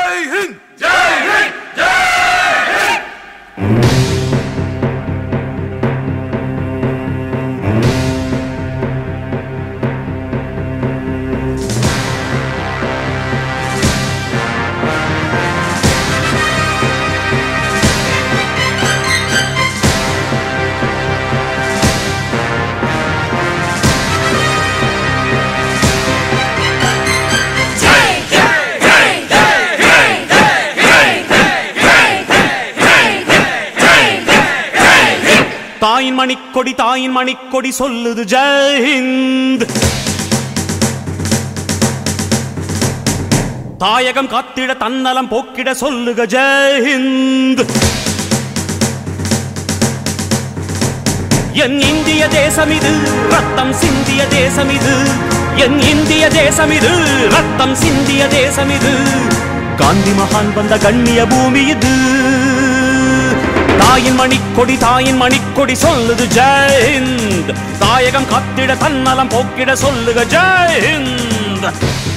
ஜெய் ஹிந்த் ஜெய் ஹிந்த் ஜெய் ஹிந்த் தாயின் மணிக்கொடி தாயின் மணிக்கொடி சொல்லுது ஜெயஹிந்த் தாயகம் காத்திட தன்னலம் போக்கிட சொல்லுக ஜெயஹிந்த் என் இந்திய தேசம் இது ரத்தம் சிந்திய தேசம் இது என் இந்திய தேசம் இது ரத்தம் சிந்திய தேசம் இது காந்தி மகான் வந்த கண்ணிய பூமி இது தாயின் மணிக்கொடி தாயின் மணிக்கொடி சொல்லுது ஜெயஹிந்த் தாயகம் காத்திட தன்னலம் போக்கிட சொல்லுக ஜெயஹிந்த்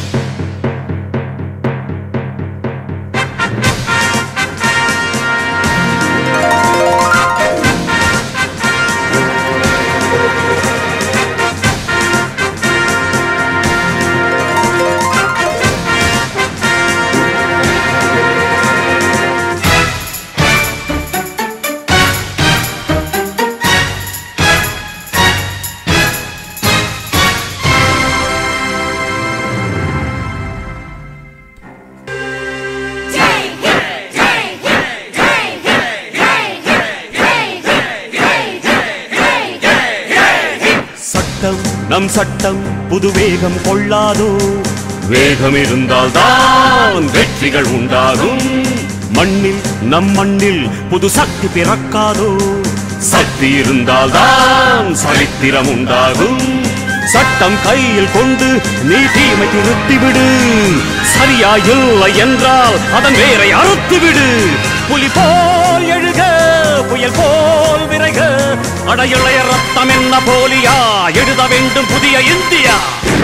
சட்டம் நம் சட்டம் புது வேகம் கொள்ளாதோ வேகம் இருந்தால் தான் வெற்றிகள் உண்டாகும் மண்ணில் நம் மண்ணில் புது சக்தி பிறக்காதோ சக்தி இருந்தால் தான் சரித்திரம் உண்டாகும் சட்டம் கையில் கொண்டு நீ தீமை திருத்திவிடு சரியா இல்லை என்றால் அதன் வேரை அறுத்துவிடு புலி போல் எழுக புயல் போல் விரைக அடையுளைய ரத்தம் என்ன போலியா எழுத வேண்டும் புதிய இந்தியா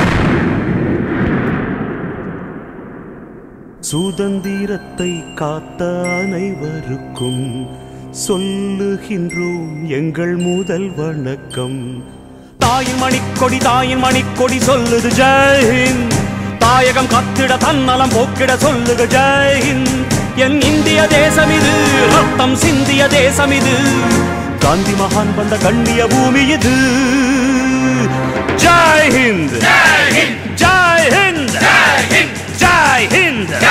சுதந்திரத்தை காத்த அனைவருக்கும் சொல்லுகின்றோம் எங்கள் முதல் வணக்கம் தாயின் மணிக்கொடி தாயின் மணிக்கொடி சொல்லுது ஜெயஹிந்த் தாயகம் கத்திட தன்னலம் போக்கிட சொல்லுக ஜெயஹிந்த் என் இந்திய தேசம் இது ரத்தம் சிந்திய தேசம் இது காந்தி மகான் வந்த கண்ணிய பூமி இது ஜெய் ஹிந்த் ஜெய் ஹிந்த் ஜெய் ஹிந்த்